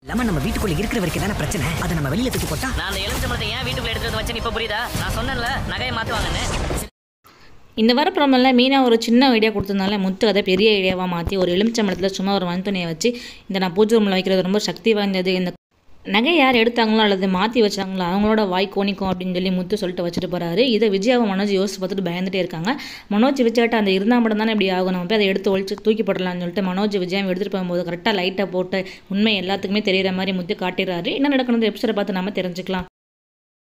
lemon நம்ம வீட்டுக்குள்ள இருக்கிற வரைக்கும் தானே பிரச்சனை அதை நம்ம வெளியில தூக்கி போட்டா நான் அந்த எலுமிச்சம்பழத்தை ஏன் வீட்டுக்குள்ள எடுத்து வந்து வச்சேன்னு இப்போ புரியுதா நான் சொன்னேன்ல நகையை மாற்றுவாங்கன்னு இந்த வார ப்ரோமோவில் மீனா ஒரு சின்ன ஐடியா கொடுத்ததுனால முத்து அதை பெரிய ஐடியாவாக மாற்றி ஒரு எலுமிச்சம்பழத்தில் சும்மா ஒரு மண்துணியை வச்சு இந்த நான் பூஜை ரூமில் வைக்கிறது ரொம்ப சக்தி வாய்ந்தது இந்த நகை யார் எடுத்தாங்களோ அல்லது மாற்றி வச்சாங்களோ அவங்களோட வாய் கோணிக்கும் அப்படின்னு சொல்லி முத்து சொல்லிட்டு வச்சுட்டு போகிறாரு இதை விஜயாவை மனோஜ் யோசிச்சு பார்த்துட்டு பயந்துட்டே இருக்காங்க மனோஜ் விஜயாட்ட அந்த இருந்தால் மட்டும் தானே இப்படி ஆகும் நம்ம போய் அதை எடுத்து ஒழிச்சு தூக்கி போடலாம்னு சொல்லிட்டு மனோஜ் விஜயம் எடுத்துகிட்டு போகும்போது கரெக்டாக லைட்டை போட்டு உண்மை எல்லாத்துக்குமே தெரியிற மாதிரி முத்து காட்டிடுறாரு என்ன நடக்கணும் எபிசோட பார்த்து நம்ம தெரிஞ்சுக்கலாம்